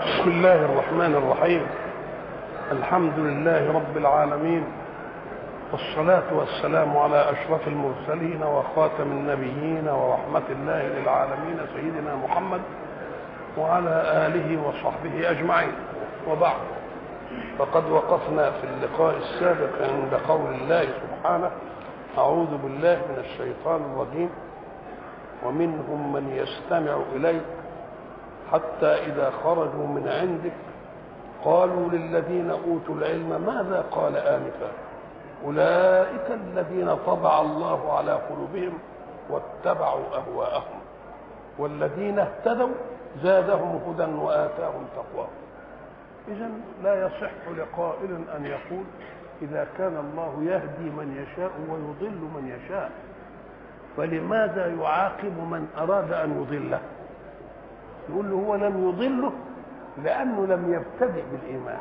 بسم الله الرحمن الرحيم الحمد لله رب العالمين والصلاة والسلام على أشرف المرسلين وخاتم النبيين ورحمة الله للعالمين سيدنا محمد وعلى آله وصحبه أجمعين وبعد فقد وقفنا في اللقاء السابق عند قول الله سبحانه أعوذ بالله من الشيطان الرجيم ومنهم من يستمع إليك حتى إذا خرجوا من عندك قالوا للذين أوتوا العلم ماذا قال آنفا أولئك الذين طبع الله على قلوبهم واتبعوا أهواءهم والذين اهتدوا زادهم هدى وآتاهم تقواهم إذا لا يصح لقائل أن يقول إذا كان الله يهدي من يشاء ويضل من يشاء فلماذا يعاقب من أراد أن يضله يقول له هو لم يضله لأنه لم يبتدئ بالإيمان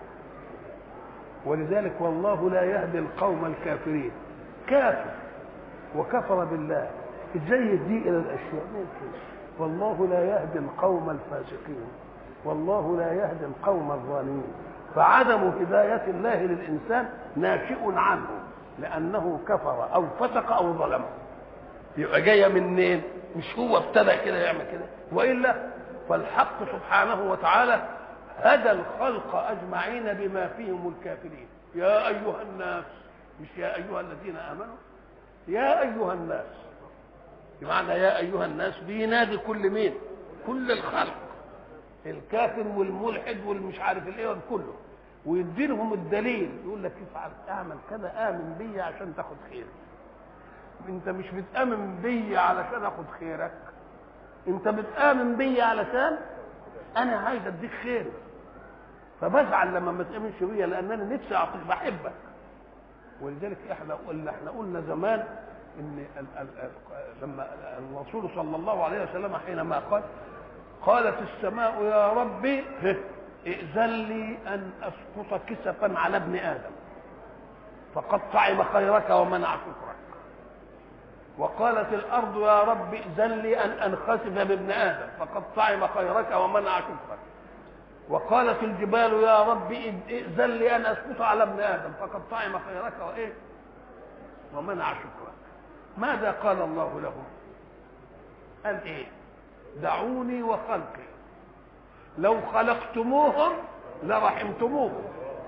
ولذلك والله لا يهدي القوم الكافرين كافر وكفر بالله ازاي يهدي الى الاشياء ممكن والله لا يهدي القوم الفاسقين والله لا يهدي القوم الظالمين فعدم هداية الله للإنسان ناشئ عنه لأنه كفر أو فسق أو ظلم يبقى جاية منين؟ مش هو ابتدأ كده يعمل كده وإلا فالحق سبحانه وتعالى هدى الخلق أجمعين بما فيهم الكافرين يا أيها الناس مش يا أيها الذين آمنوا يا أيها الناس بمعنى يا أيها الناس بينادي كل مين كل الخلق الكافر والملحد والمش عارف الايه كله ويدي لهم الدليل يقول لك افعل اعمل كذا امن بي عشان تاخد خير انت مش بتامن بي علشان اخد خيرك انت بتامن بي علشان انا عايز اديك خير فبزعل لما ما تامنش بيا لان انا نفسي اعطيك بحبك ولذلك احنا قلنا احنا قلنا زمان ان ال ال ال لما الرسول صلى الله عليه وسلم حينما قال قالت السماء يا ربي ائذن لي ان اسقط كسفا على ابن ادم فقد طعم خيرك ومنع شكرك وقالت الارض يا رب ائذن لي ان انخسف بابن ادم فقد طعم خيرك ومنع شكرك وقالت الجبال يا رب ائذن لي ان اسقط على ابن ادم فقد طعم خيرك وايه ومنع شكرك ماذا قال الله لهم قال ايه دعوني وخلقي لو خلقتموهم لرحمتموهم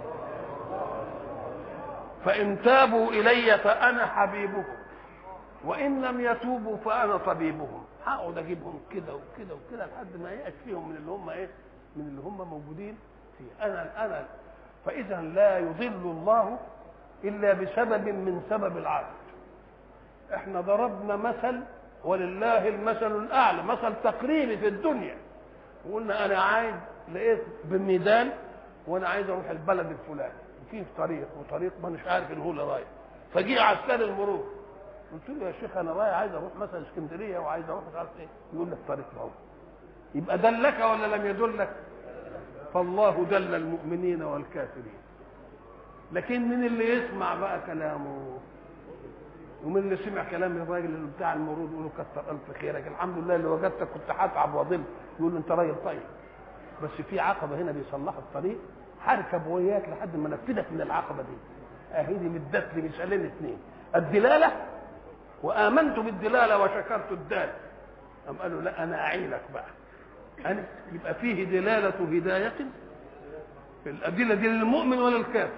فإن تابوا إلي فأنا حبيبهم وإن لم يتوبوا فأنا طبيبهم هقعد أجيبهم كده وكده وكده لحد ما يأس فيهم من اللي هم إيه؟ من اللي هم موجودين فيه أنا أنا فإذا لا يضل الله إلا بسبب من سبب العبد احنا ضربنا مثل ولله المثل الاعلى مثل تقريبي في الدنيا وقلنا انا عايز لقيت بميدان وانا عايز اروح البلد الفلاني وفيه طريق وطريق ما مش عارف ان هو اللي رايح فجي عسكري المرور قلت له يا شيخ انا رايح عايز اروح مثلا اسكندريه وعايز اروح مش عارف ايه يقول لك طريق اهو يبقى دلك ولا لم يدلك فالله دل المؤمنين والكافرين لكن من اللي يسمع بقى كلامه ومن اللي سمع كلام الراجل بتاع المرور يقول له كتر الف خيرك الحمد لله اللي وجدتك كنت هتعب واضل يقول له انت راجل طيب بس في عقبه هنا بيصلحوا الطريق هركب وياك لحد ما انفذك من العقبه دي اهي دي مدت لي مثالين اثنين الدلاله وامنت بالدلاله وشكرت الدال قام قالوا لا انا اعينك بقى أنا يبقى فيه دلاله هدايه الادله دي للمؤمن ولا الكافر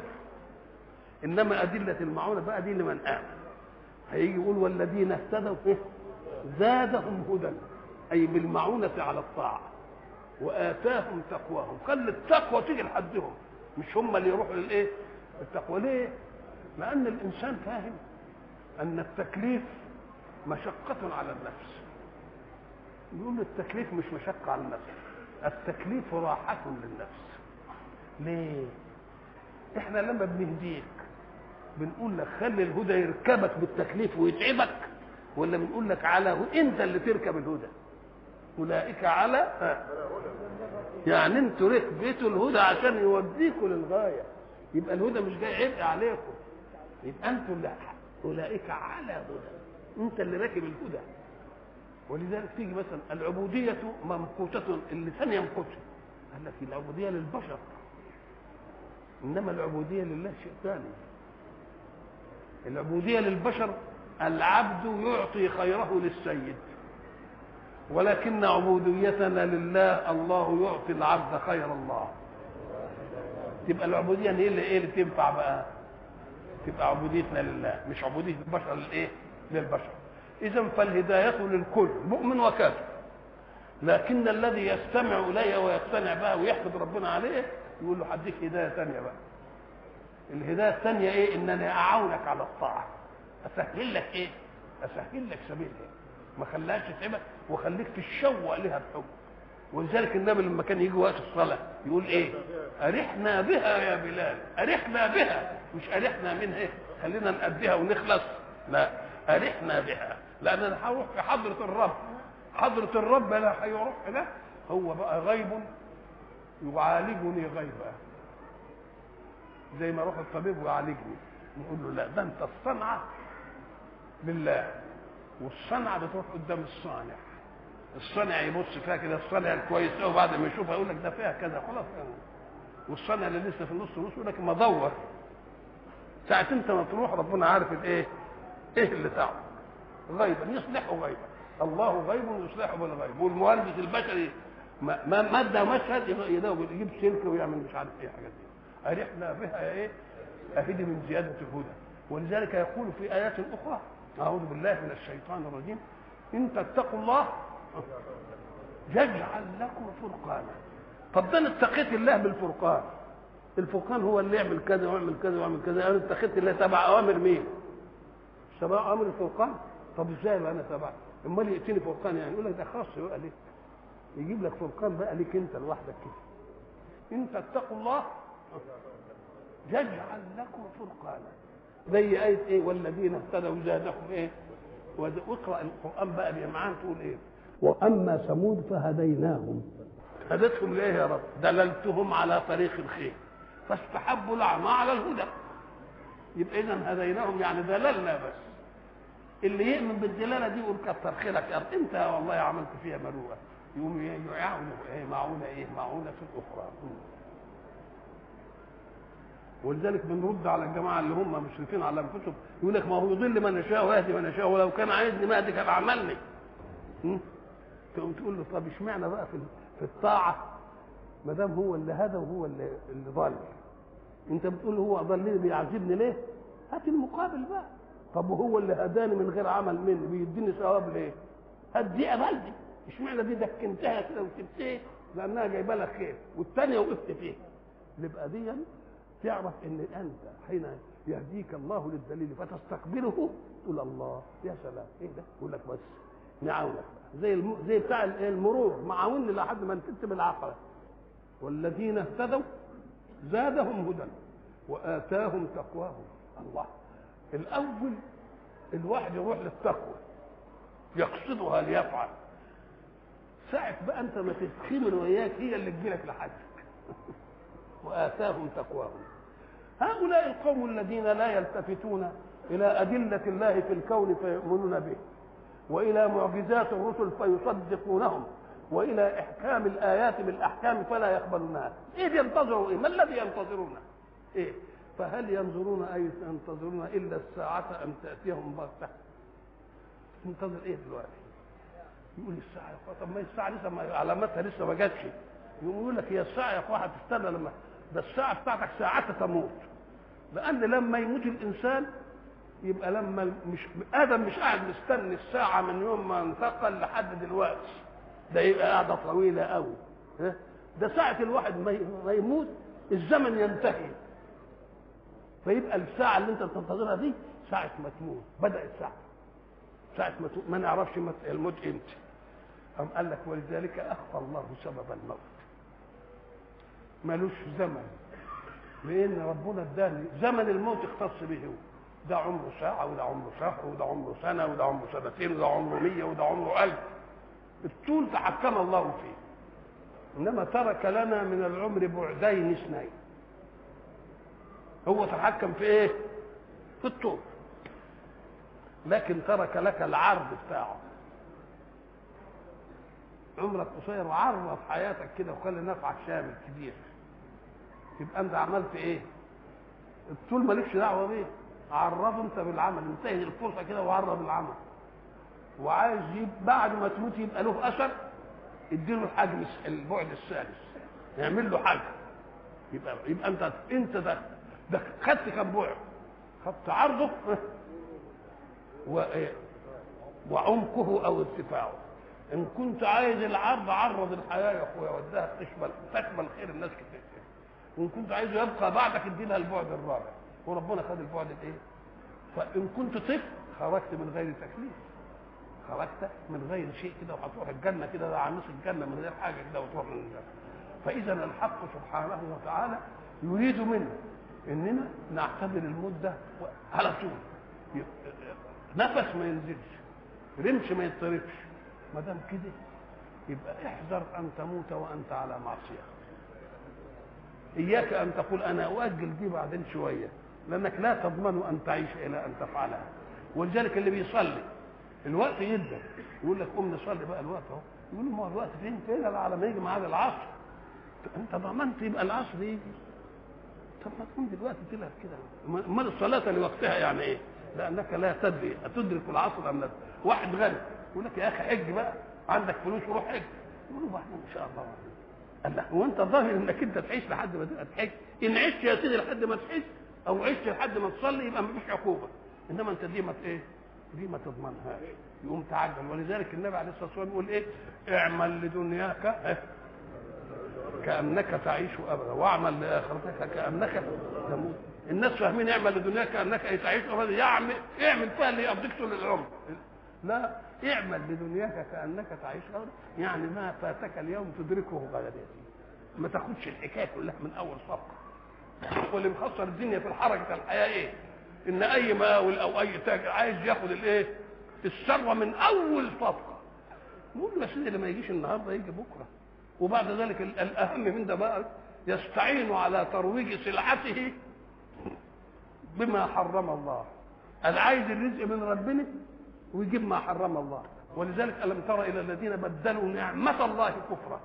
انما ادله المعونه بقى دي لمن امن هيجي يقول والذين اهتدوا إيه؟ زادهم هدى اي بالمعونه على الطاعه واتاهم تقواهم خلي التقوى تيجي لحدهم مش هم اللي يروحوا للايه التقوى ليه لان الانسان فاهم ان التكليف مشقه على النفس يقول التكليف مش مشقه على النفس التكليف راحه للنفس ليه احنا لما بنهديك بنقول لك خلي الهدى يركبك بالتكليف ويتعبك ولا بنقول لك على هو انت اللي تركب الهدى اولئك على يعني انتوا ركبتوا الهدى عشان يوديكوا للغايه يبقى الهدى مش جاي عبء عليكم يبقى انتوا اللي اولئك على هدى انت اللي راكب الهدى ولذلك تيجي مثلا العبوديه ممقوته اللسان يمقتها قال لك العبوديه للبشر انما العبوديه لله شيء ثاني العبوديه للبشر العبد يعطي خيره للسيد ولكن عبوديتنا لله الله يعطي العبد خير الله تبقى العبوديه هي اللي ايه اللي تنفع بقى تبقى عبوديتنا لله مش عبوديه البشر للايه للبشر اذا فالهدايه للكل مؤمن وكافر لكن الذي يستمع الي ويقتنع بها ويحمد ربنا عليه يقول له هديك هدايه ثانيه بقى الهدايه الثانيه ايه انني اعاونك على الطاعه اسهل لك ايه اسهل لك سبيلها ما خلاهاش تتعبك وخليك تتشوق لها بحب ولذلك النبي لما كان يجي وقت الصلاه يقول ايه ارحنا بها يا بلال ارحنا بها مش ارحنا منها ايه خلينا نأديها ونخلص لا ارحنا بها لان انا هروح في حضره الرب حضره الرب لا هيروح ده هو بقى غيب يعالجني غيبا زي ما اروح الطبيب ويعالجني نقول له لا ده انت الصنعه لله والصنعه بتروح قدام الصانع الصانع يبص فيها كده الصانع الكويس قوي بعد ما يشوفها يقول لك ده فيها كذا خلاص يعني. والصانع اللي لسه في النص نص يقول لك ما دور ساعة انت ما تروح ربنا عارف الايه ايه اللي تعمل غيبا يصلحه غيبا الله غيب يصلحه بالغيب والمهندس البشري ما ما ماده مشهد يدور يجيب سلك ويعمل مش عارف ايه حاجات دي ارحنا بها ايه افيد من زياده الهدى ولذلك يقول في ايات اخرى اعوذ بالله من الشيطان الرجيم ان تتقوا الله يجعل لكم فرقانا طب ده انا اتقيت الله بالفرقان الفرقان هو اللي يعمل كذا ويعمل كذا ويعمل كذا انا اتخذت الله تبع اوامر مين؟ تبع اوامر الفرقان طب ازاي بقى انا تبع؟ امال ياتيني فرقان يعني يقول لك ده خاص بقى ليك يجيب لك فرقان بقى ليك انت لوحدك كده ان تتقوا الله يجعل لكم فرقانا زي آية إيه والذين اهتدوا زادهم إيه واقرأ القرآن بقى بجمعان تقول إيه وأما ثمود فهديناهم هدتهم ليه يا رب دللتهم على طريق الخير فاستحبوا الأعمى على الهدى يبقى إذا هديناهم يعني دللنا بس اللي يؤمن بالدلاله دي يقول كتر خيرك يا رب انت والله عملت فيها مروءه يقوم يعاونوا ايه معونه ايه معونه في الاخرى ولذلك بنرد على الجماعه اللي هم مشرفين على انفسهم يقول لك ما هو يضل من يشاء ويهدي من يشاء ولو كان عايزني ما كان عملني تقوم تقول له طب اشمعنى بقى في في الطاعه ما دام هو اللي هدى وهو اللي اللي ضل انت بتقول هو ضلني بيعذبني ليه؟ هات المقابل بقى طب وهو اللي هداني من غير عمل مني بيديني ثواب ليه؟ هدي قبلني اشمعنى دي دكنتها كده وسبتها لانها جايبه لك خير والثانيه وقفت فيها يبقى دي تعرف ان انت حين يهديك الله للدليل فتستقبله تقول الله يا سلام ايه ده؟ يقول لك بس نعاونك بقى زي الم... زي بتاع المرور معاوني لحد ما نفت بالعقبه والذين اهتدوا زادهم هدى واتاهم تقواهم الله الاول الواحد يروح للتقوى يقصدها ليفعل ساعة بقى انت ما تتخمن وياك هي اللي تجيلك لحدك واتاهم تقواهم هؤلاء القوم الذين لا يلتفتون الى ادله الله في الكون فيؤمنون به والى معجزات الرسل فيصدقونهم والى احكام الايات بالاحكام فلا يقبلونها ايه ينتظروا ايه ما الذي ينتظرونه ايه فهل ينظرون اي ينتظرون الا الساعه ان تاتيهم بغته تنتظر ايه دلوقتي يقول الساعه يا اخويا طب ما الساعه لسه ما علاماتها لسه ما جاتش يقوم يقول لك هي الساعه يا اخويا هتستنى لما ده الساعه بتاعتك ساعتها تموت لان لما يموت الانسان يبقى لما مش ادم مش قاعد مستني الساعه من يوم ما انتقل لحد دلوقتي ده يبقى قاعده طويله قوي ده ساعه الواحد ما يموت الزمن ينتهي فيبقى الساعه اللي انت بتنتظرها دي ساعه ما تموت بدات ساعه ساعه ما تموت ما نعرفش الموت امتى قام قال لك ولذلك اخفى الله سبب الموت ملوش زمن لان ربنا اداني زمن الموت اختص به هو ده عمره ساعة وده عمره شهر وده عمره سنة وده عمره سنتين وده عمره مية وده عمره ألف الطول تحكم الله فيه إنما ترك لنا من العمر بعدين اثنين هو تحكم في إيه؟ في الطول لكن ترك لك العرض بتاعه عمرك قصير وعرض حياتك كده وخلي نفعك شامل كبير يبقى انت عملت ايه الطول مالكش دعوه بيه عرضه انت بالعمل انتهي الفرصه كده وعرض العمل وعايز يب بعد ما تموت يبقى له اثر اديله الحجم البعد الثالث يعمل له حاجه يبقى يبقى انت انت ده ده خدت كم بعد خدت عرضه و وعمقه او ارتفاعه ان كنت عايز العرض عرض الحياه يا اخويا وديها تشمل تشمل خير الناس كتير وان كنت عايزه يبقى بعدك ادي لها البعد الرابع وربنا خد البعد الايه فان كنت طفل خرجت من غير تكليف خرجت من غير شيء كده وهتروح الجنه كده ده عميس الجنه من غير حاجه كده وتروح للجنه فاذا الحق سبحانه وتعالى يريد منا اننا نعتبر المده على طول نفس ما ينزلش رمش ما يضطربش ما دام كده يبقى احذر ان تموت وانت على معصيه اياك ان تقول انا اؤجل دي بعدين شويه لانك لا تضمن ان تعيش الى ان تفعلها ولذلك اللي بيصلي الوقت جدا يقول لك قوم نصلي بقى الوقت اهو يقول ما هو الوقت فين فين على ما يجي ميعاد العصر انت ضمنت يبقى العصر يجي طب ما تقوم دلوقتي تلعب كده امال الصلاه لوقتها يعني ايه؟ لانك لا تدري اتدرك العصر ام لا واحد غني يقول لك يا اخي حج بقى عندك فلوس وروح حج يقول له بعدين ان شاء الله قال له هو انت ظاهر انك انت تعيش لحد ما تبقى تحج ان عشت يا سيدي لحد ما تحج او عشت لحد ما تصلي يبقى مفيش عقوبه انما انت دي ما ايه دي ما تضمنهاش يقوم تعجل ولذلك النبي عليه الصلاه والسلام يقول ايه اعمل لدنياك كانك تعيش ابدا واعمل لاخرتك كانك تموت الناس فاهمين اعمل لدنياك كانك تعيش ابدا يعمل اعمل فيها اللي يقضيك طول العمر لا اعمل لدنياك كانك تعيش ابدا يعني ما فاتك اليوم تدركه غدا ما تاخدش الحكايه كلها من اول صفقه واللي مخسر الدنيا في الحركه الحياه ايه ان اي مقاول او اي تاجر عايز ياخد الايه الثروه من اول صفقه نقول له يا سيدي لما يجيش النهارده يجي بكره وبعد ذلك الاهم من ده بقى يستعين على ترويج سلعته بما حرم الله قال عايز الرزق من ربنا ويجيب ما حرم الله ولذلك الم تر الى الذين بدلوا نعمه الله كفرا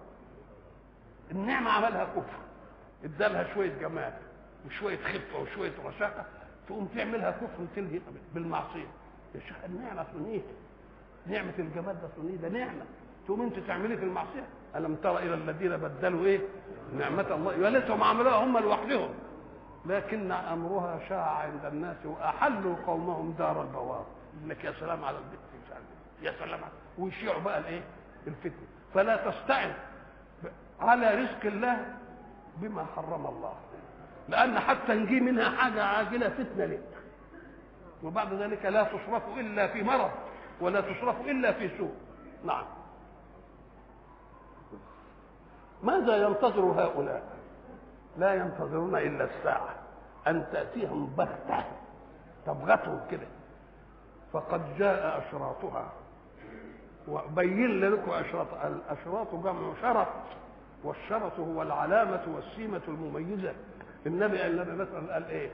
النعمه عملها كفر ادالها شويه جمال وشويه خفه وشويه رشاقه تقوم تعملها كفر وتلهي بالمعصيه يا شيخ النعمه اصلا ايه؟ نعمه الجمال ده اصلا ايه؟ ده نعمه تقوم انت تعمليه في المعصيه الم تر الى الذين بدلوا ايه؟ نعمه الله يا ليتهم عملوها هم لوحدهم لكن امرها شاع عند الناس واحلوا قومهم دار البوار انك يا سلام على البت مش عارف يا سلام على ويشيعوا بقى الايه؟ الفتنه فلا تستعن على رزق الله بما حرم الله لان حتى نجي منها حاجه عاجله فتنه لك وبعد ذلك لا تصرف الا في مرض ولا تصرف الا في سوء نعم ماذا ينتظر هؤلاء لا ينتظرون الا الساعه ان تاتيهم بغته تبغتهم كده فقد جاء اشراطها وبين لكم اشراط الاشراط جمع شرط والشرط هو العلامه والسيمه المميزه النبي النبي مثلا قال ايه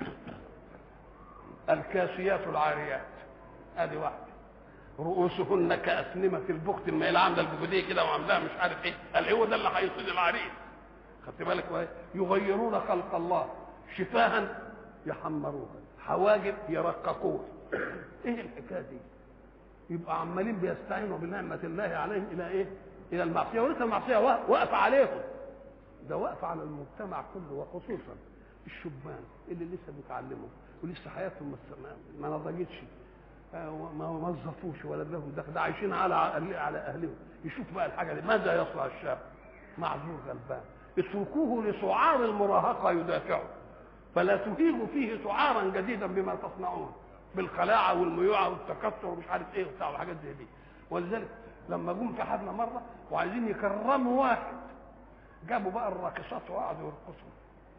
الكاسيات العاريات ادي واحده رؤوسهن كاسنمه البخت ما هي عامله البخديه كده وعاملاها مش عارف ايه قال هو ده اللي هيصيد العريس خدت بالك بقى يغيرون خلق الله شفاها يحمروها حواجب يرققوها ايه الحكايه دي يبقى عمالين بيستعينوا بنعمه الله عليهم الى ايه الى المعصيه ولسه المعصيه واقفه عليهم ده واقفه على المجتمع كله وخصوصا الشبان اللي لسه بيتعلموا ولسه حياتهم ما نضجتش ما وظفوش ولا لهم دخل ده عايشين على على اهلهم يشوف بقى الحاجه دي ماذا يصنع الشاب معذور غلبان اتركوه لسعار المراهقه يدافعه فلا تهيجوا فيه سعارا جديدا بما تصنعون بالخلاعه والميوعه والتكثر ومش عارف ايه وبتاع وحاجات زي دي ولذلك لما جم في حدنا مره وعايزين يكرموا واحد جابوا بقى الراقصات وقعدوا يرقصوا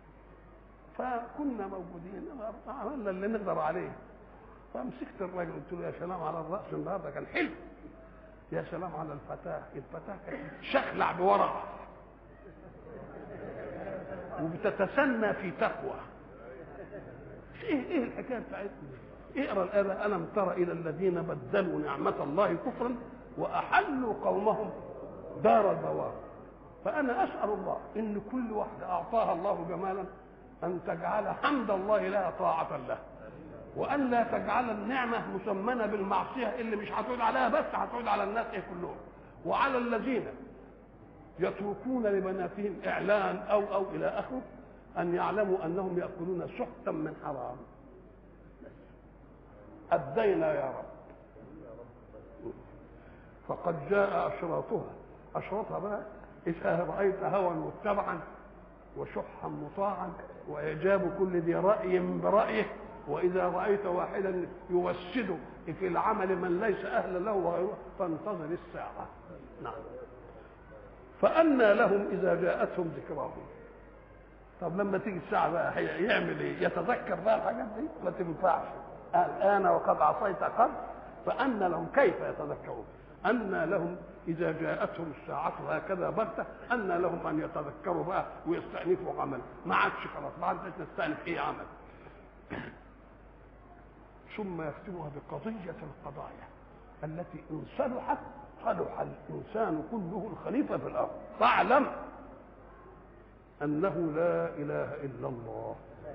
فكنا موجودين عملنا اللي نقدر عليه فمسكت الراجل قلت له يا سلام على الراس النهارده كان حلو يا سلام على الفتاه الفتاه كانت شخلع بورقه وبتتسنى في تقوى ايه ايه الحكايه بتاعتنا اقرا الايه الم تر الى الذين بدلوا نعمه الله كفرا واحلوا قومهم دار البوار فانا اسال الله ان كل واحده اعطاها الله جمالا ان تجعل حمد الله لها طاعه له وان لا تجعل النعمه مسمنه بالمعصيه اللي مش هتعود عليها بس هتعود على الناس إيه كلهم وعلى الذين يتركون لبناتهم اعلان او او الى اخره ان يعلموا انهم ياكلون سحتا من حرام ادينا يا رب فقد جاء اشراطها اشراطها بقى اذا رايت هوى متبعا وشحا مطاعا واعجاب كل ذي راي برايه واذا رايت واحدا يوسد في العمل من ليس اهلا له وغيره فانتظر الساعه نعم فأنى لهم إذا جاءتهم ذكراهم طب لما تيجي الساعة بقى يعمل إيه؟ يتذكر بقى الحاجات دي؟ ما تنفعش الآن وقد عصيت قبل فأنى لهم كيف يتذكرون؟ أنى لهم إذا جاءتهم الساعة هكذا بغتة أنى لهم أن يتذكروا بقى ويستأنفوا عمل ما عادش خلاص ما عادش نستأنف أي عمل ثم يختمها بقضية القضايا التي إن صلحت صلح الإنسان كله الخليفة في الأرض فاعلم أنه لا إله إلا الله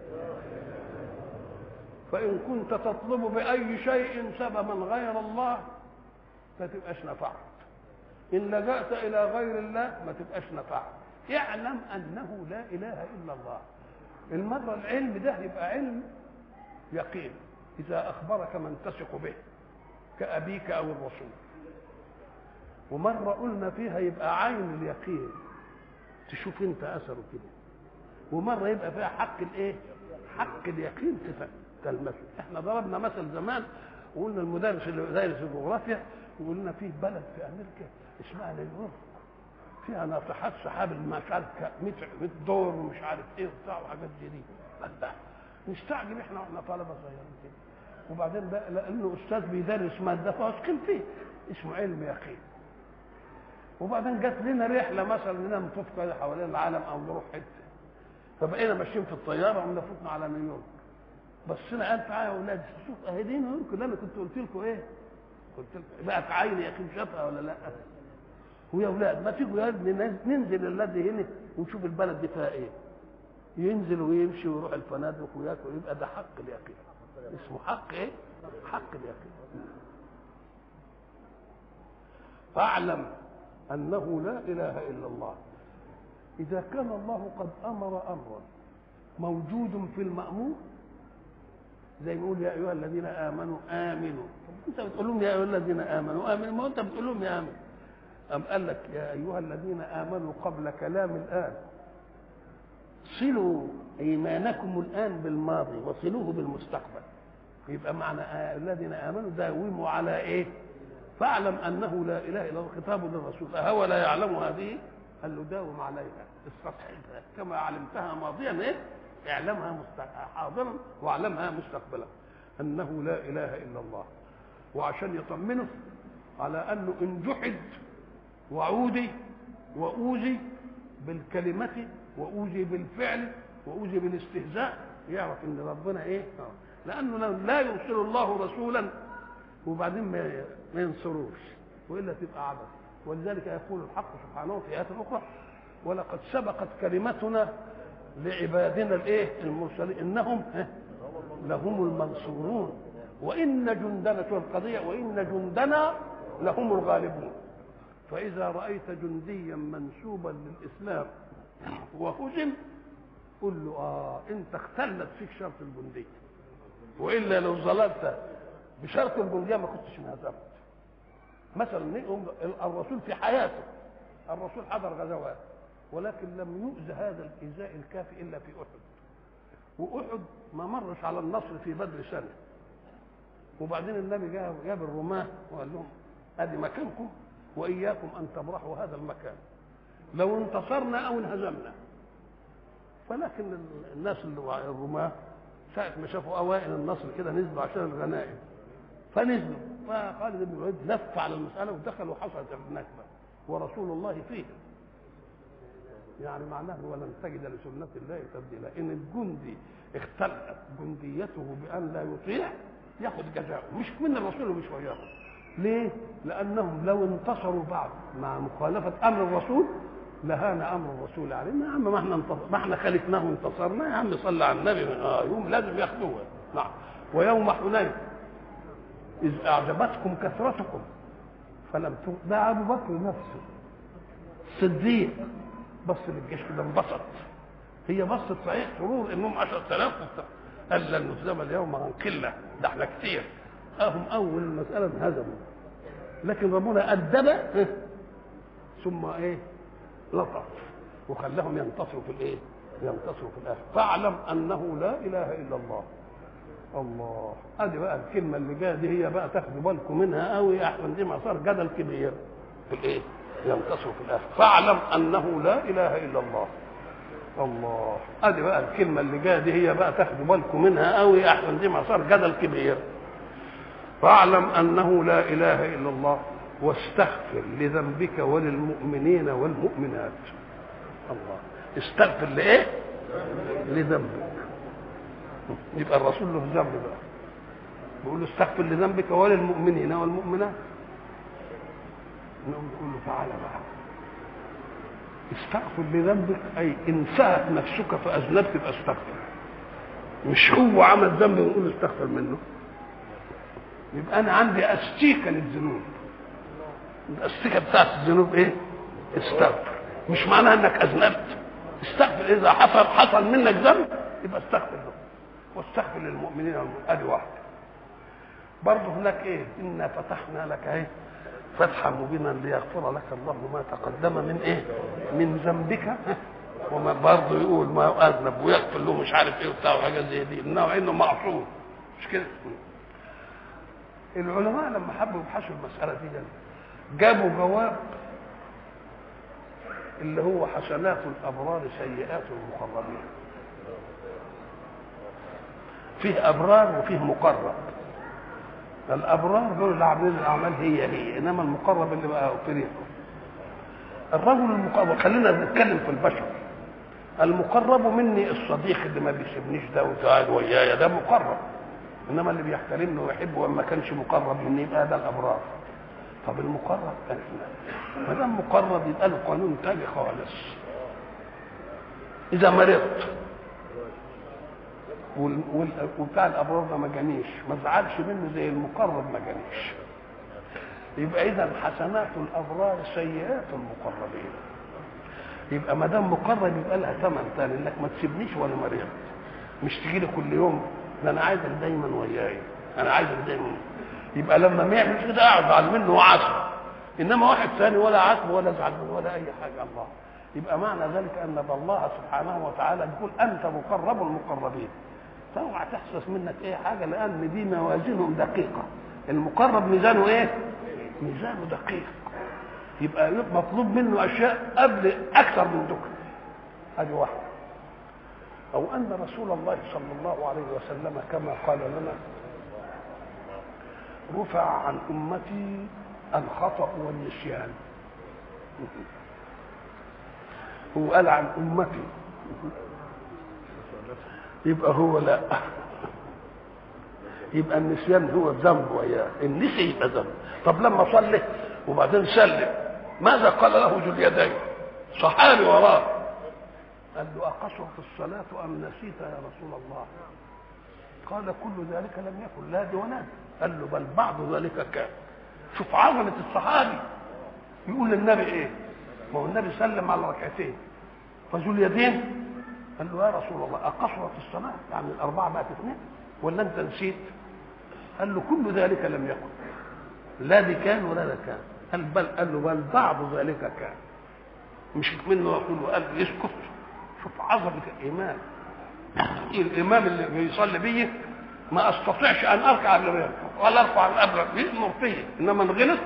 فإن كنت تطلب بأي شيء سببا غير الله ما تبقاش نفعت إن لجأت إلى غير الله ما تبقاش نفعت اعلم أنه لا إله إلا الله المرة العلم ده يبقى علم يقين إذا أخبرك من تثق به كأبيك أو الرسول ومرة قلنا فيها يبقى عين اليقين تشوف انت اثره كده ومرة يبقى فيها حق الايه حق اليقين تلمسه احنا ضربنا مثل زمان وقلنا المدرس اللي دارس الجغرافيا وقلنا فيه بلد في امريكا اسمها نيويورك فيها ناطحات سحاب مش عارف 100 دور ومش عارف ايه وبتاع وحاجات زي دي نستعجب احنا واحنا طلبه صغيرين كده وبعدين بقى لانه استاذ بيدرس ماده فواثقين فيه اسمه علم يقين وبعدين جت لنا رحله مثلا اننا نطوف كده حوالين العالم او نروح حته فبقينا ماشيين في الطياره وقمنا فوتنا على نيويورك بصينا قال تعالى يا اولاد شوف اهي دي نيويورك اللي انا كنت قلت لكم ايه؟ قلت لكم بقت عيني يا اخي شافها ولا لا؟ ويا اولاد ما تيجوا يا ابني ننزل الذي هنا ونشوف البلد دي فيها ايه؟ ينزل ويمشي ويروح الفنادق وياكل يبقى ده حق اليقين اسمه حق ايه؟ حق اليقين فاعلم انه لا اله الا الله اذا كان الله قد امر امرا موجود في المامور زي ما يقول يا ايها الذين امنوا امنوا انت بتقول لهم يا ايها الذين امنوا امنوا ما انت بتقول لهم يا امنوا أم قال لك يا أيها الذين آمنوا قبل كلام الآن صلوا إيمانكم الآن بالماضي وصلوه بالمستقبل يبقى معنى الذين آمنوا داوموا على إيه؟ فاعلم أنه لا إله إلا الله خطاب للرسول أهو لا يعلم هذه قال له داوم عليها استصحبها كما علمتها ماضيا إيه؟ اعلمها حاضرا واعلمها مستقبلا أنه لا إله إلا الله وعشان يطمنه على أنه إن جحد وعودي وأوذي بالكلمة وأوذي بالفعل وأوذي بالاستهزاء يعرف ان ربنا ايه لانه لا يرسل الله رسولا وبعدين ما ينصروش والا تبقى عبث ولذلك يقول الحق سبحانه في ايات اخرى ولقد سبقت كلمتنا لعبادنا الايه المرسلين انهم لهم المنصورون وان جندنا شوف القضيه وان جندنا لهم الغالبون فإذا رأيت جنديا منسوبا للإسلام وهزم قل له آه أنت اختلت فيك شرط الجندية وإلا لو ظلمت بشرط الجندية ما كنتش انهزمت مثلا الرسول في حياته الرسول حضر غزوات ولكن لم يؤذى هذا الإيذاء الكافي إلا في أحد وأحد ما مرش على النصر في بدر سنة وبعدين النبي جاب جاب الرماة وقال لهم ادي مكانكم واياكم ان تبرحوا هذا المكان لو انتصرنا او انهزمنا ولكن الناس اللي الرماة ساعة ما شافوا اوائل النصر كده نزلوا عشان الغنائم فنزلوا فخالد بن الوليد لف على المسألة ودخل وحصلت النكبة ورسول الله فيه يعني معناه ولن تجد لسنة الله تبديلا إن الجندي اختلت جنديته بأن لا يطيع ياخذ جزاءه مش من الرسول ومش وياه ليه؟ لأنهم لو انتصروا بعض مع مخالفة أمر الرسول لهان أمر الرسول علينا يا عم ما احنا انتصر ما احنا خالفناه وانتصرنا يا عم صلى على النبي آه يوم لازم ياخدوها نعم ويوم حنين إذ أعجبتكم كثرتكم فلم ت... ده أبو بكر نفسه صديق بص للجيش كده انبسط هي بصت صحيح سرور انهم 10000 وبتاع قال لن نهزم اليوم عن قله ده احنا كتير اهم اول المساله انهزموا لكن ربنا ادب ثم ايه لطف وخلاهم ينتصروا في الايه ينتصروا في الاخر فاعلم انه لا اله الا الله الله ادي بقى الكلمه اللي جايه دي هي بقى تاخدوا بالكم منها قوي احسن دي ما صار جدل كبير في الايه ينتصروا في الاخر فاعلم انه لا اله الا الله الله ادي بقى الكلمه اللي جايه دي هي بقى تاخدوا بالكم منها قوي احسن دي ما صار جدل كبير فاعلم انه لا اله الا الله واستغفر لذنبك وللمؤمنين والمؤمنات الله استغفر لايه لذنبك يبقى الرسول له ذنب بقى بيقول له استغفر لذنبك وللمؤمنين والمؤمنات نقوم نقول له تعالى بقى استغفر لذنبك اي انسهت نفسك فاذنبت تبقى استغفر مش هو عمل ذنب ونقول استغفر منه يبقى انا عندي استيكه للذنوب الاستيكه بتاعت الذنوب ايه استغفر مش معناها انك اذنبت استغفر اذا حصل حصل منك ذنب يبقى استغفر له واستغفر للمؤمنين ادي واحده برضه هناك ايه انا فتحنا لك ايه فتحا مبينا ليغفر لك الله ما تقدم من ايه من ذنبك وما برضه يقول ما اذنب ويغفر له مش عارف ايه وبتاع وحاجات زي دي انه انه معصوم مش كده العلماء لما حبوا يبحثوا المساله دي جابوا جواب اللي هو حسنات الابرار سيئات المقربين فيه ابرار وفيه مقرب الابرار دول اللي عاملين الاعمال هي هي انما المقرب اللي بقى فريق الرجل المقرب خلينا نتكلم في البشر المقرب مني الصديق اللي ما بيسيبنيش ده وقاعد ويايا ده مقرب انما اللي بيحترمني ويحبه وما كانش مقرب مني يبقى ده الابرار طب المقرب ما دام مقرب يبقى له قانون تاني خالص اذا مرضت وبتاع الابرار ده ما جانيش ما زعلش منه زي المقرب ما جانيش يبقى اذا حسنات الابرار سيئات المقربين يبقى ما دام مقرب يبقى لها ثمن ثاني انك ما تسيبنيش وانا مريض مش تجي لي كل يوم ده انا عايزك دايما وياي انا عايزك دايما يبقى لما ما يعمل كده ازعل منه وعاتبه انما واحد ثاني ولا عاتبه ولا ازعل منه ولا اي حاجه الله يبقى معنى ذلك ان الله سبحانه وتعالى يقول انت مقرب المقربين فاوعى تحسس منك اي حاجه لان دي موازينهم دقيقه المقرب ميزانه ايه ميزانه دقيق يبقى مطلوب منه اشياء قبل اكثر من ذكر هذه واحده او ان رسول الله صلى الله عليه وسلم كما قال لنا رفع عن امتي الخطا والنسيان هو قال عن امتي يبقى هو لا يبقى النسيان هو ذنب وياه النسي يبقى ذنب طب لما صلي وبعدين سلم ماذا قال له ذو اليدين صحابي وراه قال له أقصرت الصلاة أم نسيت يا رسول الله قال كل ذلك لم يكن لا دي ولا قال له بل بعض ذلك كان شوف عظمة الصحابي يقول للنبي ايه ما هو النبي سلم على ركعتين فذو اليدين قال له يا رسول الله أقصرت الصلاة يعني الأربعة بقت اثنين ولا أنت نسيت قال له كل ذلك لم يكن لا دي كان ولا ده كان قال بل قال له بل بعض ذلك كان مش منه يقول قال له يسكت شوف عظمة الإمام الإمام اللي بيصلي بيه ما استطيعش ان اركع قبل ما يركع ولا ارفع قبل يأمر فيه انما ان غلط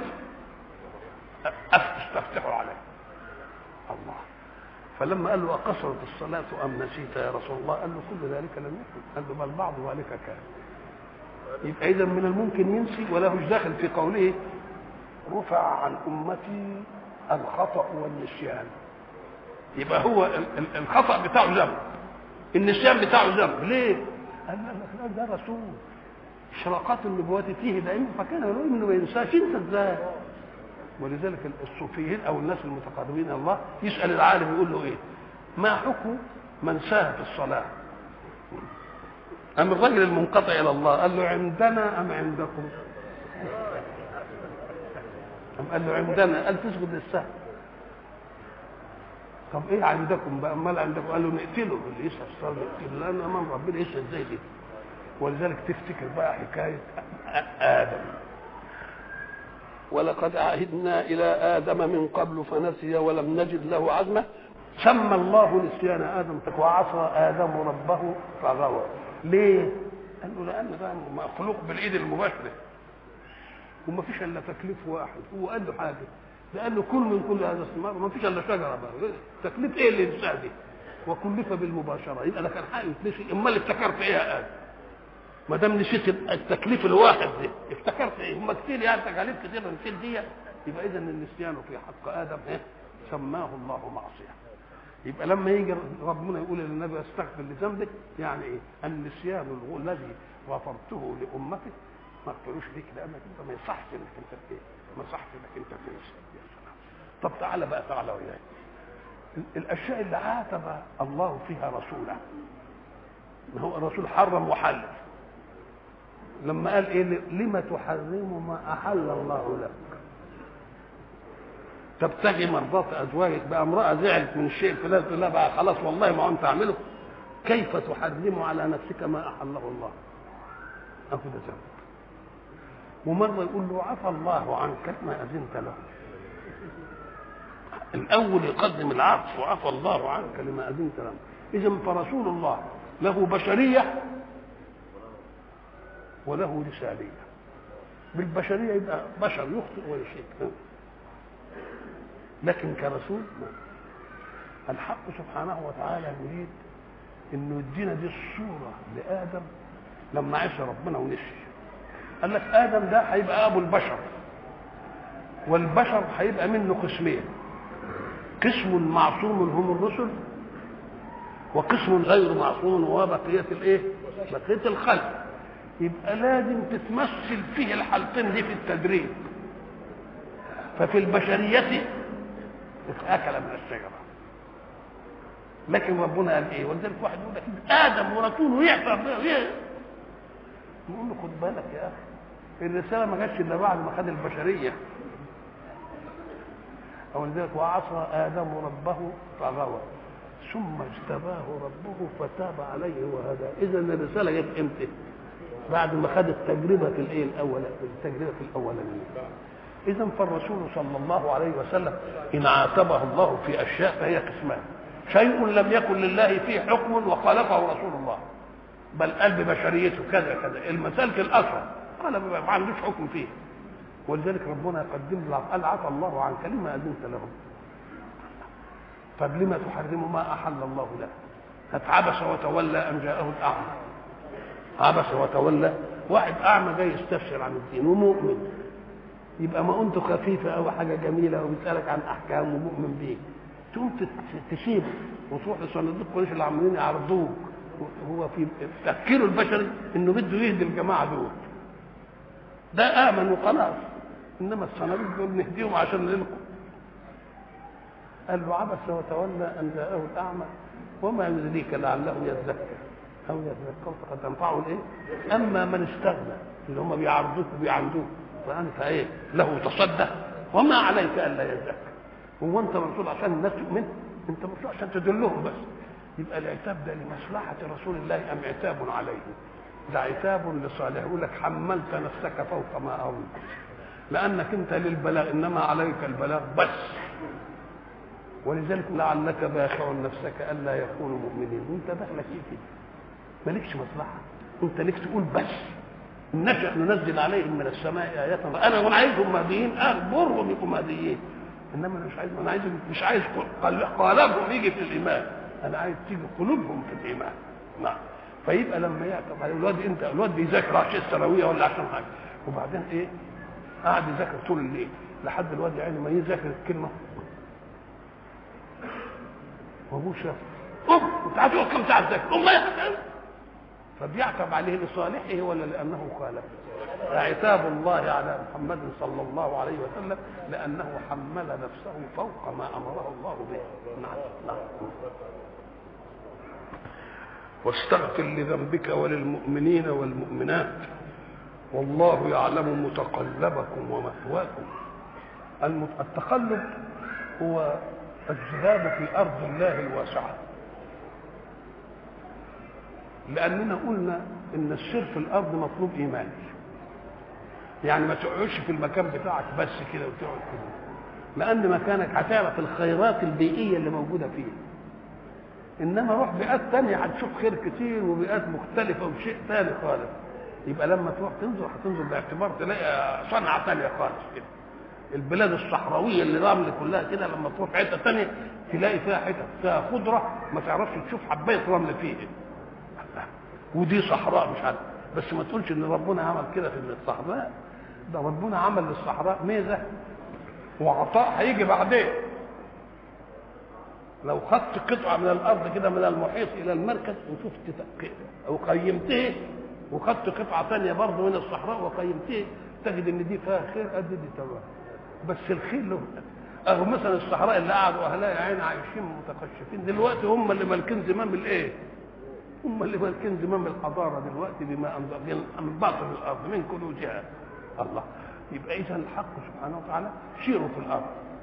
استفتحوا عليه الله فلما قال له أقصرت الصلاة أم نسيت يا رسول الله قال له كل ذلك لم يكن قال له بل بعض ذلك كان يبقى إذا من الممكن ينسي ولا مش داخل في قوله رفع عن أمتي الخطأ والنسيان يبقى هو الخطأ بتاعه ذنب النسيان بتاعه ذنب ليه؟ قال لك لا ده رسول اشراقات النبوات فيه دائما فكان يقول انه ما ينساش انت ازاي ولذلك الصوفيين او الناس المتقربين الى الله يسال العالم يقول له ايه ما حكم من ساهى في الصلاه أم الرجل المنقطع إلى الله قال له عندنا أم عندكم أم قال له عندنا قال تسجد للسهو طب ايه عندكم بقى امال عندكم قال له نقتله اللي يسال الصلاه نقتله لان امام ربنا يسال ازاي دي ولذلك تفتكر بقى حكايه ادم ولقد عهدنا الى ادم من قبل فنسي ولم نجد له عزمه سمى الله نسيان ادم وعصى ادم ربه فغوى ليه؟ قال له لان ده مخلوق بالايد المباشره وما فيش الا تكليف واحد هو قال له حاجه ده قال له كل من كل هذا الثمار وما فيش الا شجره بقى تكليف ايه اللي ينساه دي؟ وكلف بالمباشره يبقى ده كان حق يتنسي امال افتكرت ايه يا ادم؟ ما دام نسيت التكليف الواحد ده افتكرت ايه؟ هم كتير يعني تكاليف كتير نسيت دي يبقى اذا النسيان في حق ادم ايه؟ سماه الله معصيه يبقى لما يجي ربنا يقول للنبي استغفر لذنبك يعني ايه؟ النسيان الذي غفرته لامتك ما اغفروش ليك لانك انت ما يصحش انك انت ايه؟ ما يصحش انك انت تنسى يا سلام طب تعالى بقى تعالى وياي الاشياء اللي عاتب الله فيها رسوله ما هو الرسول حرم وحلل لما قال ايه لما تحرم ما احل الله لك تبتغي مرضات ازواجك بقى امراه زعلت من الشيء الفلاني تقول لا بقى خلاص والله ما انت اعمله كيف تحرم على نفسك ما احله الله اهو ده ذنب ومره يقول له عفى الله عنك ما اذنت له الاول يقدم العفو وعفى الله عنك لما اذنت له اذا فرسول الله له بشريه وله رساليه بالبشريه يبقى بشر يخطئ ولا شيء لكن كرسول ما. الحق سبحانه وتعالى يريد انه يدينا دي الصوره لادم لما عصى ربنا ونسي قال لك ادم ده هيبقى ابو البشر والبشر هيبقى منه قسمين قسم معصوم هم الرسل وقسم غير معصوم وهو بقيه الايه؟ بقيه الخلق يبقى لازم تتمثل فيه الحالتين دي في التدريب ففي البشريه اتاكل من الشجره لكن ربنا قال ايه ولذلك واحد يقول لك ادم ورسوله يعصى نقول له خد بالك يا اخي الرساله ما جاتش الا بعد ما خد البشريه او لذلك وعصى ادم ربه فغوى ثم اجتباه ربه فتاب عليه وهدى اذا الرساله جت امتى بعد ما خد التجربه في الايه الاول التجربه في الاولانيه اذا فالرسول صلى الله عليه وسلم ان عاتبه الله في اشياء فهي قسمان شيء لم يكن لله فيه حكم وخالفه رسول الله بل قال ببشريته كذا كذا المسالك الاصغر قال ما عندوش حكم فيه ولذلك ربنا يقدم له قال عفى الله عنك لما اذنت لهم طب لما تحرم ما احل الله له عبس وتولى ان جاءه الاعمى عبس وتولى واحد اعمى جاي يستفسر عن الدين ومؤمن يبقى ما انت خفيفه او حاجه جميله وبيسالك عن احكام ومؤمن بيك تقوم تسيبه وتروح لصناديق قريش اللي عاملين يعرضوك هو في تفكيره البشري انه بده يهدي الجماعه دول ده امن وخلاص انما الصناديق دول نهديهم عشان نلقوا قال له عبس وتولى ان جاءه الاعمى وما يدريك لعله يزكى او يتذكر فقد تنفعه الايه؟ اما من استغنى اللي هم بيعرضوك وبيعندوك فانت ايه؟ له تصدى وما عليك الا يزكى هو انت مرسول عشان الناس تؤمن؟ انت مرسول عشان تدلهم بس يبقى العتاب ده لمصلحه رسول الله ام عتاب عليه؟ ده عتاب لصالح يقول لك حملت نفسك فوق ما أريد لأنك أنت للبلاغ إنما عليك البلاغ بس ولذلك لعلك باخع نفسك ألا يكونوا مؤمنين وأنت دخلك إيه كده مالكش مصلحة أنت ليك تقول بس نشأ ننزل عليهم من السماء آية أنا وأنا عايزهم مهديين أخبرهم يكونوا مهديين إنما أنا مش عايز أنا عايز مش عايز قلبهم يجي في الإيمان أنا عايز تيجي قلوبهم في الإيمان نعم فيبقى لما يعتب عليه الواد انت الواد بيذاكر عشان الثانويه ولا عشان حاجه وبعدين ايه قاعد يذاكر طول الليل لحد الواد يعني ما يذاكر الكلمه وابوه شاف قوم انت هتقعد كم ساعه تذاكر قوم يا حسن فبيعتب عليه لصالحه ولا لانه خالف عتاب الله على محمد صلى الله عليه وسلم لانه حمل نفسه فوق ما امره الله به نعم نعم واستغفر لذنبك وللمؤمنين والمؤمنات والله يعلم متقلبكم ومثواكم التقلب هو الذهاب في ارض الله الواسعه لاننا قلنا ان السير في الارض مطلوب ايمان يعني ما تقعدش في المكان بتاعك بس كده وتقعد كده لان مكانك هتعرف الخيرات البيئيه اللي موجوده فيه انما روح بيئات تانية هتشوف خير كتير وبيئات مختلفه وشيء تاني خالص يبقى لما تروح تنظر هتنظر باعتبار تلاقي صنعه تانية خالص كده البلاد الصحراويه اللي رمل كلها كده لما تروح حته تانية تلاقي فيها حتت فيها خضره ما تعرفش تشوف حبايه رمل فيه ودي صحراء مش عارف بس ما تقولش ان ربنا عمل كده في الصحراء ده ربنا عمل للصحراء ميزه وعطاء هيجي بعدين لو خدت قطعه من الارض كده من المحيط الى المركز وشفت وقيمته وخدت قطعه ثانيه برضه من الصحراء وقيمته تجد ان دي فيها خير قد دي تمام بس الخير له اهو مثلا الصحراء اللي قعدوا اهلها يا عيني عايشين متقشفين دلوقتي هم اللي مالكين زمام الايه؟ هم اللي مالكين زمام الحضاره دلوقتي بما انزل من باطن الارض من كل جهه الله يبقى اذا الحق سبحانه وتعالى سيروا في الارض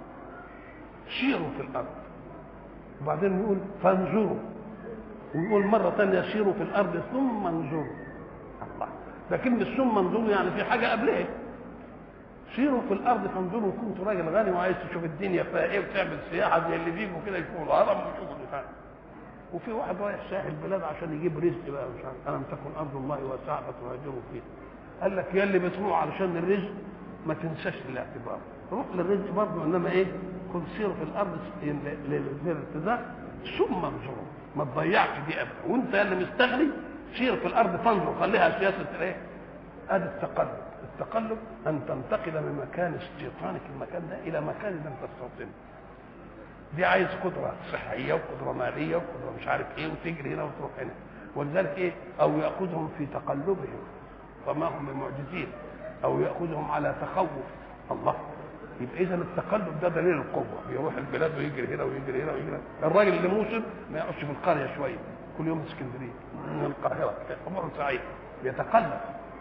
سيروا في الارض وبعدين يقول فانظروا ويقول مرة ثانية سيروا في الأرض ثم انظروا الله ده كلمة ثم انظروا يعني في حاجة قبلها سيروا في الأرض فانظروا كنت راجل غني وعايز تشوف الدنيا فيها إيه وتعمل سياحة زي اللي بيجوا كده يشوفوا الهرم ويشوفوا البتاع وفي واحد رايح ساحل البلاد عشان يجيب رزق بقى مش عارف ألم تكن أرض الله واسعة فتهاجروا فيها قال لك يا اللي بتروح علشان الرزق ما تنساش الاعتبار روح للرزق برضه انما ايه كن سير في الارض للارتداد ثم انظروا ما تضيعش دي ابدا وانت اللي مستغني سير في الارض فانظر خليها سياسه الايه؟ ادي التقلب التقلب ان تنتقل من مكان استيطانك المكان ده الى مكان لم تستوطنه دي عايز قدره صحيه وقدره ماليه وقدره مش عارف ايه وتجري هنا وتروح هنا ولذلك ايه او ياخذهم في تقلبهم فما هم بمعجزين او ياخذهم على تخوف الله يبقى اذا التقلب ده دليل القوه بيروح البلاد ويجري هنا ويجري هنا ويجري هنا الراجل اللي موسم ما يقعدش في القريه شويه كل يوم اسكندريه من القاهره امر سعيد بيتقلب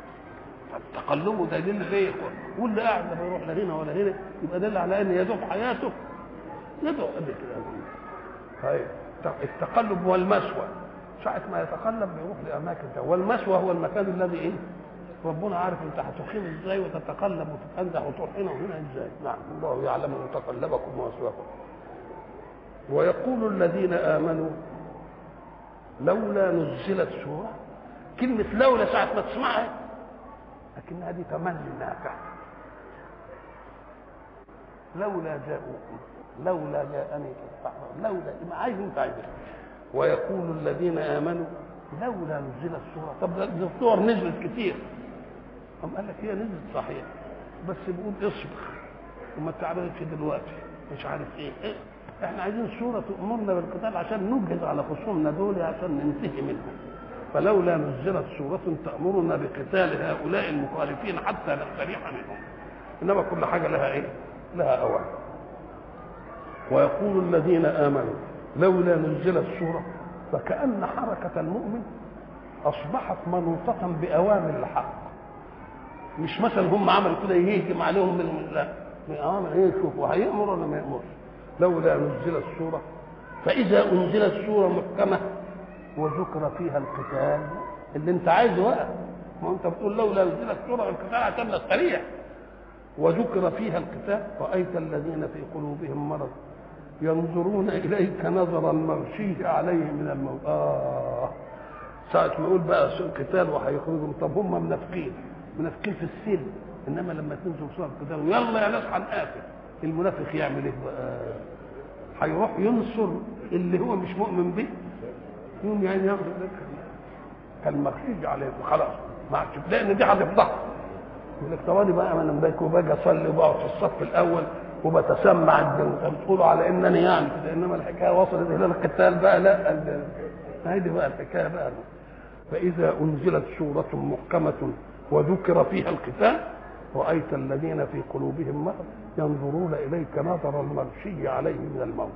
التقلب دليل زي واللي قاعد لا بيروح لا هنا ولا هنا يبقى دل على ان يذوق حياته يذوق قد كده طيب التقلب والمسوى ساعة ما يتقلب بيروح لأماكن والمسوى هو المكان الذي إيه؟ ربنا عارف انت هتقيم ازاي وتتقلب وتتنزع وتروح هنا وهنا ازاي نعم الله يعلم متقلبكم ومثواكم ويقول الذين امنوا لولا نزلت سوره كلمه لولا ساعه ما تسمعها لكنها دي تمني نافع لولا جاءوكم لولا جاءني تستحضر لولا ما عايز انت عايز ويقول الذين امنوا لولا نزلت سوره طب الصور نزلت كتير قام قال لك هي نزلت صحيح بس بيقول اصبر وما تعرضش دلوقتي مش عارف ايه, إيه؟ احنا عايزين سوره تامرنا بالقتال عشان نجهز على خصومنا دول عشان ننتهي منهم فلولا نزلت سورة تأمرنا بقتال هؤلاء المخالفين حتى نستريح منهم إنما كل حاجة لها إيه؟ لها أوان ويقول الذين آمنوا لولا نزلت سورة فكأن حركة المؤمن أصبحت منوطة بأوامر الحق مش مثلا هم عملوا كده يهجم عليهم من لا من اوامر ايه شوفوا هيامر ولا ما يامرش لولا نزلت سوره فاذا انزلت سوره محكمه وذكر فيها القتال اللي انت عايزه بقى ما انت بتقول لولا نزلت سوره القتال عشان نستريح وذكر فيها القتال رايت الذين في قلوبهم مرض ينظرون اليك نظر المغشي عليه من الموت اه ساعة ما يقول بقى قتال وهيخرجهم طب هم منافقين منافقين في السن انما لما تنزل سوره القتال يلا يا ناس هنقاتل المنافق يعمل ايه بقى؟ هيروح ينصر اللي هو مش مؤمن به يوم يعني ياخد كالمخشوج عليه خلاص ما عادش لان دي هتفضحه يقول لك طب بقى انا باجي وباجي اصلي وبقعد في الصف الاول وبتسمع الدين بتقولوا على انني يعني كده انما الحكايه وصلت الى القتال بقى لا هذه بقى الحكايه بقى فإذا أنزلت سورة محكمة وذكر فيها القتال رأيت الذين في قلوبهم مرض ينظرون إليك نظر المغشي عليه من الموت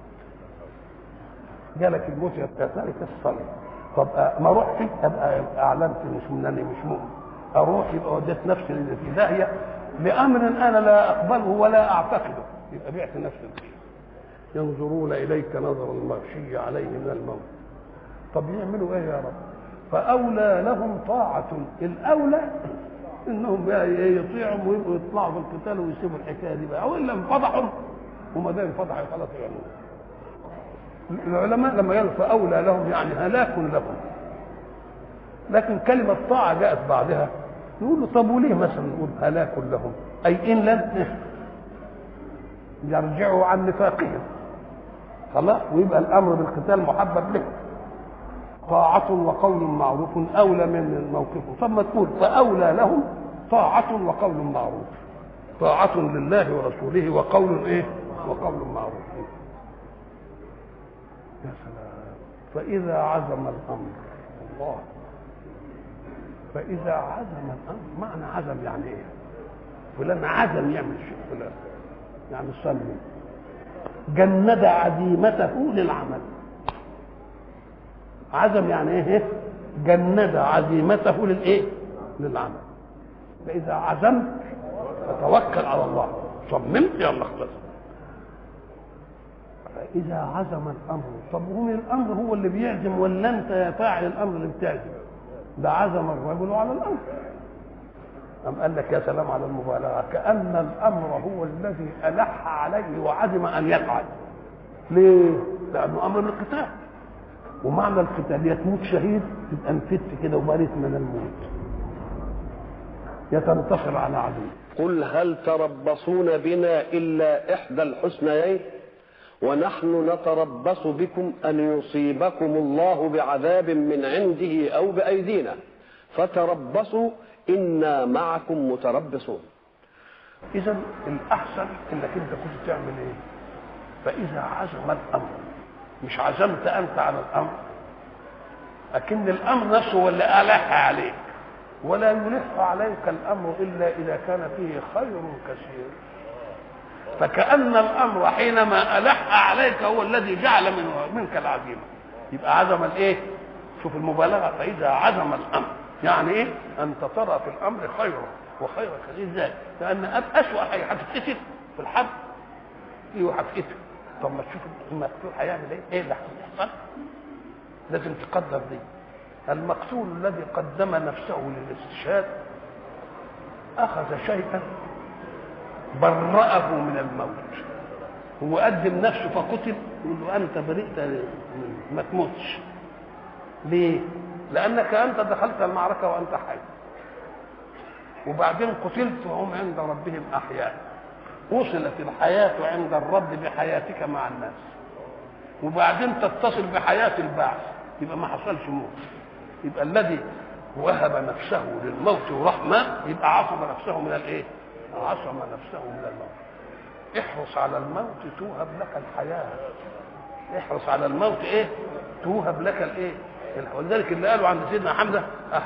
جالك الموت يبتسالك الصلاة طب ما رحت ابقى اعلنت مش منني مش مؤمن اروح يبقى وديت نفسي في داهيه لامر انا لا اقبله ولا اعتقده يبقى بعت نفسي الخير ينظرون اليك نظر المغشي عليه من الموت طب يعملوا ايه يا رب فاولى لهم طاعه الاولى انهم بقى يطيعوا ويبقوا يطلعوا في القتال ويسيبوا الحكايه دي بقى والا انفضحوا وما دام انفضحوا خلاص يعملوا العلماء لما قالوا فاولى لهم يعني هلاك لهم لكن كلمه طاعه جاءت بعدها نقول له طب وليه مثلا نقول هلاك لهم اي ان لم يرجعوا عن نفاقهم خلاص ويبقى الامر بالقتال محبب لهم طاعة وقول معروف أولى من موقفهم ثم تقول فأولى لهم طاعة وقول معروف طاعة لله ورسوله وقول إيه؟ وقول معروف يا سلام فإذا عزم الأمر الله فإذا عزم الأمر معنى عزم يعني إيه؟ فلان عزم يعمل شيء فلان يعني صلي جند عزيمته للعمل عزم يعني ايه جند عزيمته للايه للعمل فاذا عزمت فتوكل على الله صممت يلا خلاص فاذا عزم الامر طب هو الامر هو اللي بيعزم ولا انت يا فاعل الامر اللي بتعزم ده عزم الرجل على الامر أم قال لك يا سلام على المبالغة كأن الأمر هو الذي ألح عليه وعزم أن يفعل ليه؟ لأنه أمر القتال ومعنى القتال يا تموت شهيد تبقى انفدت كده وبريت من الموت يا تنتصر على عدو قل هل تربصون بنا إلا إحدى الحسنيين ونحن نتربص بكم أن يصيبكم الله بعذاب من عنده أو بأيدينا فتربصوا إنا معكم متربصون إذا الأحسن إنك أنت كنت تعمل إيه؟ فإذا عزم الأمر مش عزمت أنت على الأمر لكن الأمر نفسه هو اللي ألح عليك ولا يلح عليك الأمر إلا إذا كان فيه خير كثير فكأن الأمر حينما ألح عليك هو الذي جعل من منك العزيمة يبقى عزم الإيه؟ شوف المبالغة فإذا عزم الأمر يعني إيه؟ أنت ترى في الأمر خيرا وخير كثير ذلك لأن أسوأ حاجة هتتقتل في الحرب إيه هتتقتل طب ما تشوف المقتول هيعمل إيه؟ إيه اللي هيحصل؟ لازم تقدر دي المقتول الذي قدم نفسه للاستشهاد أخذ شيئا برأه من الموت هو قدم نفسه فقتل يقول له أنت برئت ما تموتش ليه؟ لأنك أنت دخلت المعركة وأنت حي وبعدين قتلت وهم عند ربهم أحياء وصلت الحياة عند الرب بحياتك مع الناس وبعدين تتصل بحياة البعث يبقى ما حصلش موت يبقى الذي وهب نفسه للموت ورحمة يبقى عصم نفسه من الايه؟ عصم نفسه من الموت احرص على الموت توهب لك الحياة احرص على الموت ايه؟ توهب لك الايه؟ ولذلك اللي قالوا عند سيدنا حمزة أه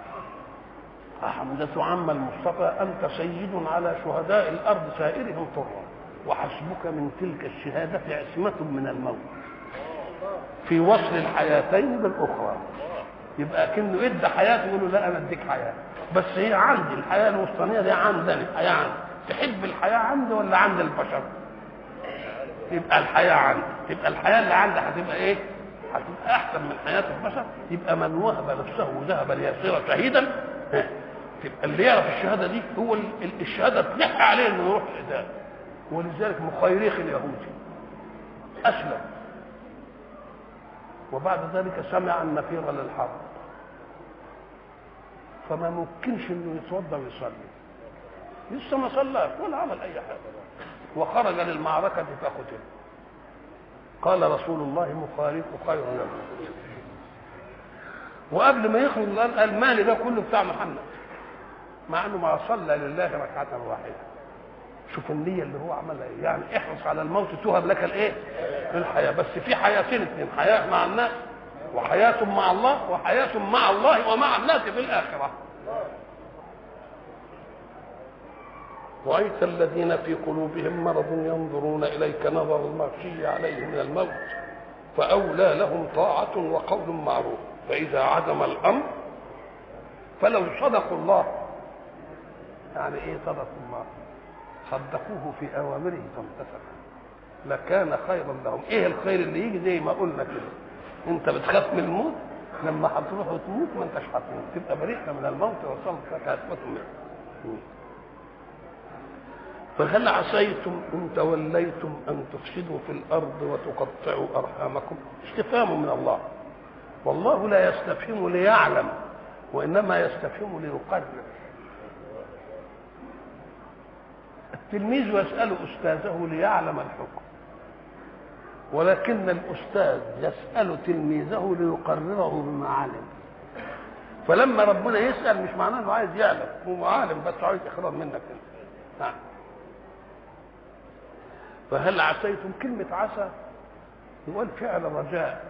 حمزة عم المصطفى أنت سيد على شهداء الأرض سائرهم طرا وحسبك من تلك الشهادة عصمة من الموت في وصل الحياتين بالأخرى يبقى كأنه ادى حياته يقول له لا أنا أديك حياة بس هي عندي الحياة الوسطانية دي عندنا حياة عندي تحب الحياة عندي ولا عند البشر؟ يبقى الحياة عندي تبقى الحياة اللي عندي هتبقى إيه؟ هتبقى أحسن من حياة البشر يبقى من وهب نفسه وذهب ليصير شهيدا تبقى اللي يعرف الشهادة دي هو الشهادة تلح عليه انه يروح القتال ولذلك مخيريخ اليهودي أسلم وبعد ذلك سمع النفير للحرب فما ممكنش انه يتوضا ويصلي لسه ما صلاش ولا عمل اي حاجه وخرج للمعركه فقتل قال رسول الله مخالف خير له وقبل ما يخرج قال المال ده كله بتاع محمد مع انه ما صلى لله ركعه واحده شوف النيه اللي هو عملها ايه يعني احرص على الموت توهب لك الايه الحياه بس في حياتين اثنين حياه مع الناس وحياة مع الله وحياة مع الله ومع الناس في الآخرة رأيت الذين في قلوبهم مرض ينظرون إليك نظر المغشي عليه من الموت فأولى لهم طاعة وقول معروف فإذا عزم الأمر فلو صدقوا الله يعني إيه صدقوا الله صدقوه في أوامره فامتثلوا لكان خيرا لهم إيه الخير اللي يجي زي ما قلنا كده أنت بتخاف من الموت لما هتروح وتموت ما انتش هتموت تبقى بريئة من الموت وصلت لك هتموت منه فهل عسيتم ان توليتم ان تفسدوا في الارض وتقطعوا ارحامكم استفهام من الله والله لا يستفهم ليعلم وانما يستفهم ليقرر التلميذ يسال استاذه ليعلم الحكم ولكن الاستاذ يسال تلميذه ليقرره بما علم فلما ربنا يسال مش معناه انه عايز يعلم هو عالم بس عايز اقرار منك انت نعم فهل عسيتم كلمة عسى هو فعل رجاء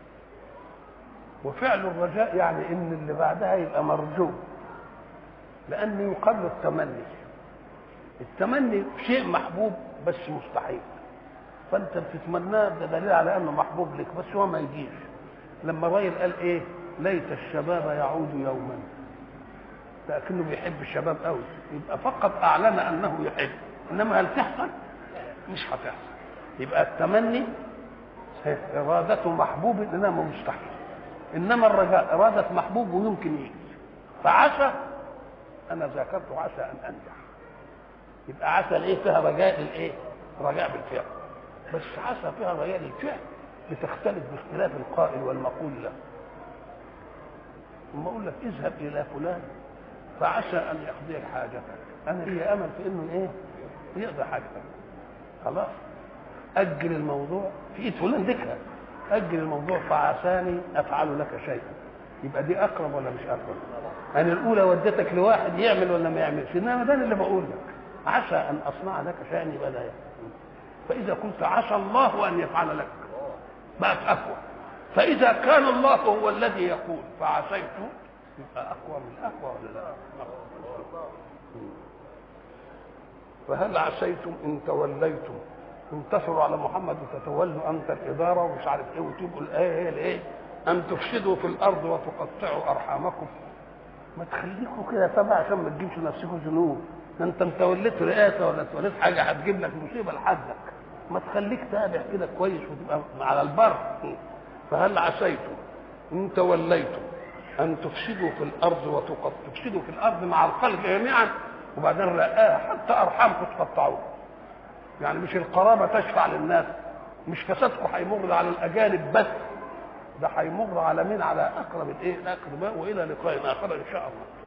وفعل الرجاء يعني ان اللي بعدها يبقى مرجو لأن يقل التمني التمني شيء محبوب بس مستحيل فانت بتتمناه ده دليل على انه محبوب لك بس هو ما يجيش لما الراجل قال ايه ليت الشباب يعود يوما لكنه بيحب الشباب قوي يبقى فقط اعلن انه يحب انما هل تحصل مش هتحصل يبقى التمني إرادة محبوب إنما مستحيل إنما الرجاء إرادة محبوب ويمكن يجي فعسى أنا ذاكرت عسى أن أنجح يبقى عسى الإيه فيها رجاء للإيه؟ رجاء بالفعل بس عسى فيها رجاء للفعل بتختلف باختلاف القائل والمقول له ثم أقول لك اذهب إلى فلان فعسى أن يقضي حاجتك أنا لي أمل في إنه إيه؟ يقضي حاجتك خلاص أجل الموضوع في إيد فلان ذكرى أجل الموضوع فعساني أفعل لك شيئا يبقى دي أقرب ولا مش أقرب؟ أنا الأولى وديتك لواحد يعمل ولا ما يعملش إنما ده اللي بقول لك عسى أن أصنع لك شيئا يبقى ده يحصل فإذا قلت عسى الله أن يفعل لك بقت أقوى فإذا كان الله هو الذي يقول فعسيت يبقى أقوى من أقوى ولا لا؟ فهل عسيتم ان توليتم انتصروا على محمد وتتولوا انت الاداره ومش عارف ايه وتبقوا الايه هي الايه ان تفسدوا في الارض وتقطعوا ارحامكم ما تخليكم كده تبع عشان ما تجيبش نفسكم ذنوب ده انت توليت رئاسه ولا توليت حاجه هتجيب لك مصيبه لحدك ما تخليك تابع كده كويس وتبقى على البر فهل عسيتم ان توليتم ان تفسدوا في الارض وتقطعوا تفسدوا في الارض مع الخلق جميعا وبعدين رقاها حتى ارحامكم تقطعوها يعني مش القرابه تشفع للناس مش فسادكم هيمر على الاجانب بس ده هيمر على مين على اقرب الايه الاقرباء والى لقاء اخر ان شاء الله